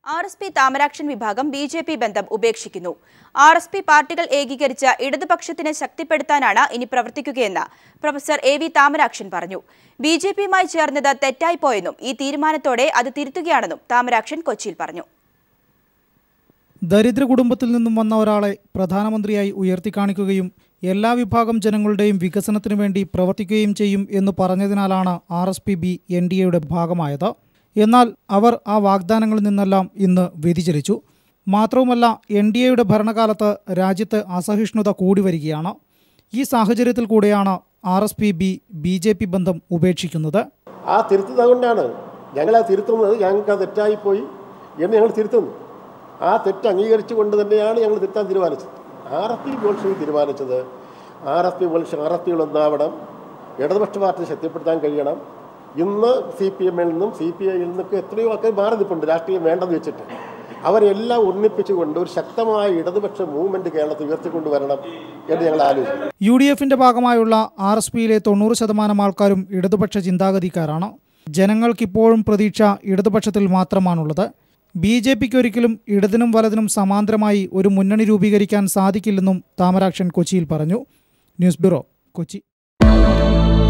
R S P Thamarakshan വിഭാഗം B J P ബന്ധം ഉപേക്ഷിക്കുന്നു ആർ എസ് പി പാർട്ടികൾ ഏകീകരിച്ച ഇടതുപക്ഷത്തിനെ ശക്തിപ്പെടുത്താനാണ് ഇനി പ്രവർത്തിക്കുകയെന്ന് പ്രൊഫസർ എ വി താമരാക്ഷൻ പറഞ്ഞു ബി ജെ പിയുമായി ചേർന്നത് തെറ്റായിപ്പോയെന്നും ഈ തീരുമാനത്തോടെ അത് തിരുത്തുകയാണെന്നും താമരാക്ഷൻ കൊച്ചിയിൽ പറഞ്ഞു ദരിദ്ര കുടുംബത്തിൽ നിന്നും വന്ന ഒരാളെ പ്രധാനമന്ത്രിയായി ഉയർത്തിക്കാണിക്കുകയും എല്ലാ വിഭാഗം ജനങ്ങളുടെയും വികസനത്തിനു വേണ്ടി പ്രവർത്തിക്കുകയും ചെയ്യും എന്ന് പറഞ്ഞതിനാലാണ് R S P B N D എയുടെ ഭാഗമായത് എന്നാൽ അവർ ആ വാഗ്ദാനങ്ങളിൽ നിന്നെല്ലാം ഇന്ന് വ്യതിചലിച്ചു മാത്രവുമല്ല എൻ ഡി എയുടെ ഭരണകാലത്ത് രാജ്യത്ത് അസഹിഷ്ണുത കൂടി വരികയാണ് ഈ സാഹചര്യത്തിൽ കൂടെയാണ് R S P B B J P ബന്ധം ഉപേക്ഷിക്കുന്നത് ആ തിരുത്തുന്നത് കൊണ്ടാണ് ഞങ്ങളാ തിരുത്തുന്നത് ഞങ്ങൾക്ക് അത് തെറ്റായിപ്പോയി എന്ന് ഞങ്ങൾ തിരുത്തുന്നു ആ തെറ്റ് അംഗീകരിച്ചുകൊണ്ട് തന്നെയാണ് ഞങ്ങൾ തിരുത്താൻ തീരുമാനിച്ചത് ആർ എഫ് പി ബോൾഷവി തീരുമാനിച്ചത് ആർ എഫ് പി ബോൾഷ ആർ എഫ് പികൾ ഒന്നാവണം ഇടതുപക്ഷ പാർട്ടി ശക്തിപ്പെടുത്താൻ കഴിയണം ഇന്ന് സി പി എമ്മിൽ നിന്നും സി പി ഐയിൽ നിന്നൊക്കെ എത്രയോ ഒക്കെ മാറി നിൽപ്പുണ്ട് രാഷ്ട്രീയം വേണ്ടെന്ന് വെച്ചിട്ട് അവരെല്ലാം ഒന്നിപ്പിച്ചുകൊണ്ട് ഒരു ശക്തമായ ഇടതുപക്ഷ മൂവ്മെന്റ് കേരളത്തിൽ ഉയർത്തിക്കൊണ്ടുവരണം എന്ന് ഞങ്ങൾ ആലോചിക്കുന്നു യു ഡി എഫിന്റെ ഭാഗമായുള്ള ആർ എസ് പിയിലെ തൊണ്ണൂറ് ശതമാനം ആൾക്കാരും ഇടതുപക്ഷ ചിന്താഗതിക്കാരാണ് ജനങ്ങൾക്കിപ്പോഴും പ്രതീക്ഷ ഇടതുപക്ഷത്തിൽ മാത്രമാണുള്ളത് ബി ജെ പിക്ക് ഒരിക്കലും ഇടതിനും വലതിനും സമാന്തരമായി ഒരു മുന്നണി രൂപീകരിക്കാൻ സാധിക്കില്ലെന്നും താമരാക്ഷൻ കൊച്ചിയിൽ പറഞ്ഞു ന്യൂസ് ബ്യൂറോ കൊച്ചി